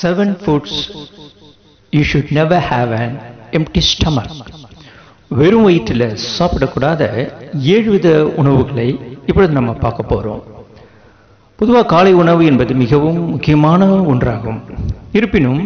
Seven foods you should never have an empty stomach. வெறும் வயிற்றில் சாப்பிடக்கூடாத ஏழு வித உணவுகளை இப்பொழுது நம்ம பார்க்க போகிறோம் பொதுவாக காலை உணவு என்பது மிகவும் முக்கியமான ஒன்றாகும் இருப்பினும்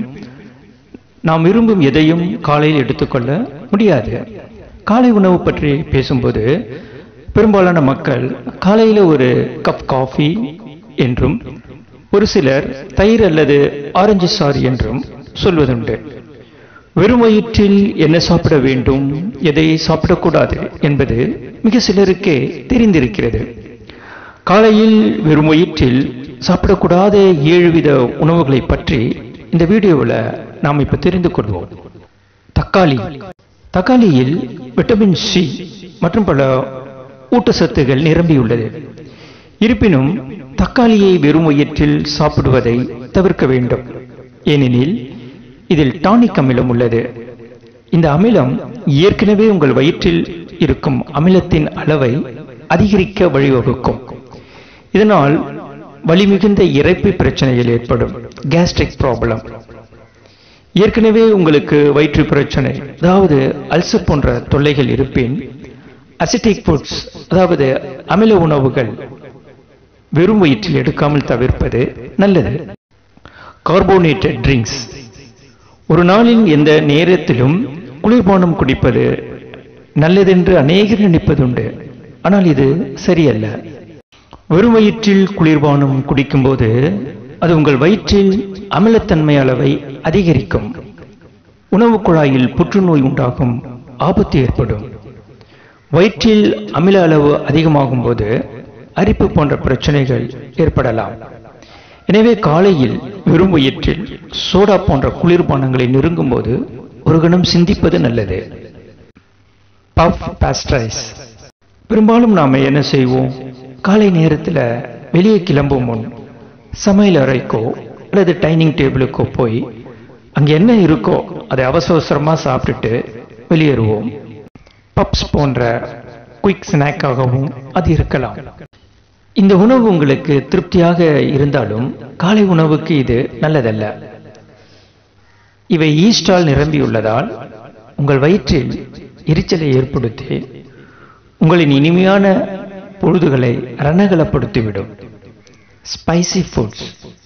நாம் விரும்பும் எதையும் காலையில் எடுத்துக்கொள்ள முடியாது காலை உணவு பற்றி பேசும்போது பெரும்பாலான மக்கள் காலையில் ஒரு கப் காஃபி என்றும் ஒரு சிலர் தயிர் அல்லது ஆரஞ்சு சாறு என்றும் சொல்வதுண்டு வெறும் வயிற்றில் என்ன சாப்பிட வேண்டும் எதை சாப்பிடக்கூடாது என்பது மிக சிலருக்கே தெரிந்திருக்கிறது காலையில் வெறும் வயிற்றில் சாப்பிடக்கூடாத ஏழு வித உணவுகளை பற்றி இந்த வீடியோவில் நாம் இப்போ தெரிந்து கொள்வோம் தக்காளி தக்காளியில் விட்டமின் சி மற்றும் பல ஊட்டச்சத்துகள் நிரம்பியுள்ளது இருப்பினும் தக்காளியை வெறும் வயிற்றில் சாப்பிடுவதை தவிர்க்க வேண்டும் ஏனெனில் இதில் டானிக் அமிலம் உள்ளது இந்த அமிலம் ஏற்கனவே உங்கள் வயிற்றில் இருக்கும் அமிலத்தின் அளவை அதிகரிக்க வழிவகுக்கும் இதனால் வலிமிகுந்த இறைப்பு பிரச்சனைகள் ஏற்படும் கேஸ்ட்ரிக் ப்ராப்ளம் ஏற்கனவே உங்களுக்கு வயிற்று பிரச்சனை அதாவது அல்சர் போன்ற தொல்லைகள் இருப்பின் அசிட்டிக் ஃபுட்ஸ் அதாவது அமில உணவுகள் வெறும் வயிற்றில் எடுக்காமல் தவிர்ப்பது நல்லது கார்போனேட்டட் ட்ரிங்க்ஸ் ஒரு நாளின் எந்த நேரத்திலும் குளிர்பானம் குடிப்பது நல்லதென்று அநேகர் நினைப்பதுண்டு ஆனால் இது சரியல்ல வெறும் வயிற்றில் குளிர்பானம் குடிக்கும்போது அது உங்கள் வயிற்றில் அமிலத்தன்மை அளவை அதிகரிக்கும் உணவு குழாயில் புற்றுநோய் உண்டாகும் ஆபத்து ஏற்படும் வயிற்றில் அமில அளவு அதிகமாகும் போது அரிப்பு போன்ற பிரச்சனைகள் ஏற்படலாம் எனவே காலையில் வெறும் வயிற்றில் சோடா போன்ற குளிர்பானங்களை நெருங்கும் போது ஒரு கணம் சிந்திப்பது நல்லது பஃப் பாஸ்டரைஸ் பெரும்பாலும் நாம் என்ன செய்வோம் காலை நேரத்தில் வெளியே கிளம்பும் முன் சமையல் அறைக்கோ அல்லது டைனிங் டேபிளுக்கோ போய் அங்கே என்ன இருக்கோ அதை அவசர அவசரமாக சாப்பிட்டுட்டு வெளியேறுவோம் பப்ஸ் போன்ற குயிக் ஸ்நாக்காகவும் அது இருக்கலாம் இந்த உணவு உங்களுக்கு திருப்தியாக இருந்தாலும் காலை உணவுக்கு இது நல்லதல்ல இவை ஈஸ்டால் நிரம்பியுள்ளதால் உங்கள் வயிற்றில் எரிச்சலை ஏற்படுத்தி உங்களின் இனிமையான பொழுதுகளை ரணகலப்படுத்திவிடும் ஸ்பைசி ஃபுட்ஸ்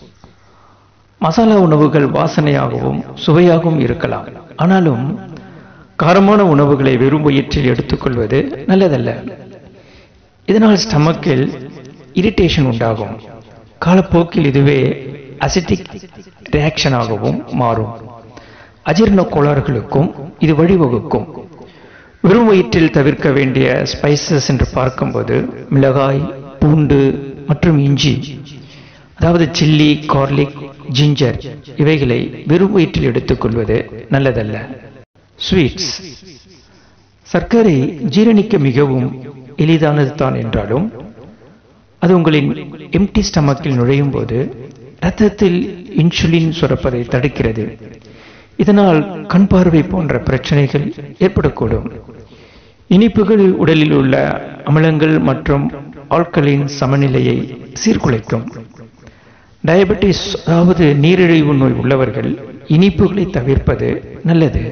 மசாலா உணவுகள் வாசனையாகவும் சுவையாகவும் இருக்கலாம் ஆனாலும் காரமான உணவுகளை வெறும் வயிற்றில் எடுத்துக்கொள்வது நல்லதல்ல இதனால் ஸ்டமக்கில் இரிட்டேஷன் உண்டாகும் காலப்போக்கில் இதுவே அசிட்டிக் ரியாக்ஷனாகவும் மாறும் அஜீர்ண கோளாறுகளுக்கும் இது வழிவகுக்கும் வெறும் வயிற்றில் தவிர்க்க வேண்டிய ஸ்பைசஸ் என்று பார்க்கும்போது மிளகாய் பூண்டு மற்றும் இஞ்சி அதாவது சில்லி கார்லிக் ஜிஞ்சர் இவைகளை வெறும் வயிற்றில் எடுத்துக்கொள்வது நல்லதல்ல ஸ்வீட்ஸ் சர்க்கரை ஜீரணிக்க மிகவும் எளிதானது தான் என்றாலும் அது உங்களின் எம்டி ஸ்டமக்கில் நுழையும் போது ரத்தத்தில் இன்சுலின் சுரப்பதை தடுக்கிறது இதனால் கண் பார்வை போன்ற பிரச்சனைகள் ஏற்படக்கூடும் இனிப்புகள் உடலில் உள்ள அமிலங்கள் மற்றும் ஆட்களின் சமநிலையை சீர்குலைக்கும் டயபெட்டிஸ் அதாவது நீரிழிவு நோய் உள்ளவர்கள் இனிப்புகளை தவிர்ப்பது நல்லது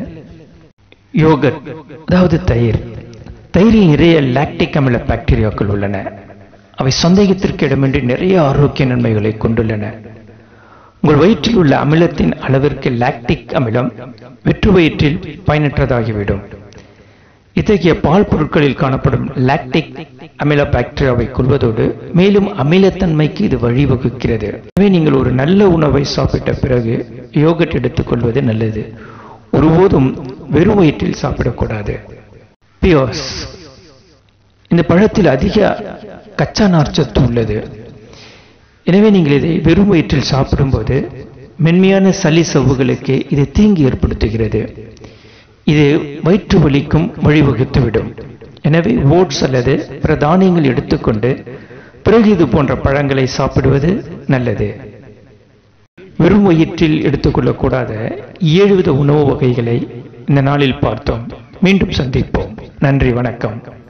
யோகட் அதாவது தயிர் தயிரில் நிறைய லாக்டிக் அமில பாக்டீரியாக்கள் உள்ளன அவை சந்தேகத்திற்கு இடமின்றி நிறைய ஆரோக்கிய நன்மைகளை கொண்டுள்ளன உங்கள் வயிற்றில் உள்ள அமிலத்தின் அளவிற்கு லாக்டிக் அமிலம் வெற்று வயிற்றில் பயனற்றதாகிவிடும் இத்தகைய பால் பொருட்களில் காணப்படும் லாக்டிக் அமில பாக்டீரியாவை கொள்வதோடு மேலும் அமிலத்தன்மைக்கு இது வழிவகுக்கிறது எனவே நீங்கள் ஒரு நல்ல உணவை சாப்பிட்ட பிறகு யோகட் எடுத்துக்கொள்வது நல்லது ஒருபோதும் வெறும் வயிற்றில் சாப்பிடக்கூடாது பியோஸ் இந்த பழத்தில் அதிக கச்சா நார்ச்சத்து உள்ளது எனவே நீங்கள் இதை வெறும் வயிற்றில் சாப்பிடும்போது மென்மையான சளி சவ்வுகளுக்கு இது தீங்கு ஏற்படுத்துகிறது இது வயிற்று வலிக்கும் வழிவகுத்துவிடும் எனவே ஓட்ஸ் அல்லது பிற தானியங்கள் எடுத்துக்கொண்டு பிறகு இது போன்ற பழங்களை சாப்பிடுவது நல்லது வெறும் வயிற்றில் எடுத்துக்கொள்ளக்கூடாத ஏழு வித உணவு வகைகளை இந்த நாளில் பார்த்தோம் மீண்டும் சந்திப்போம் நன்றி வணக்கம்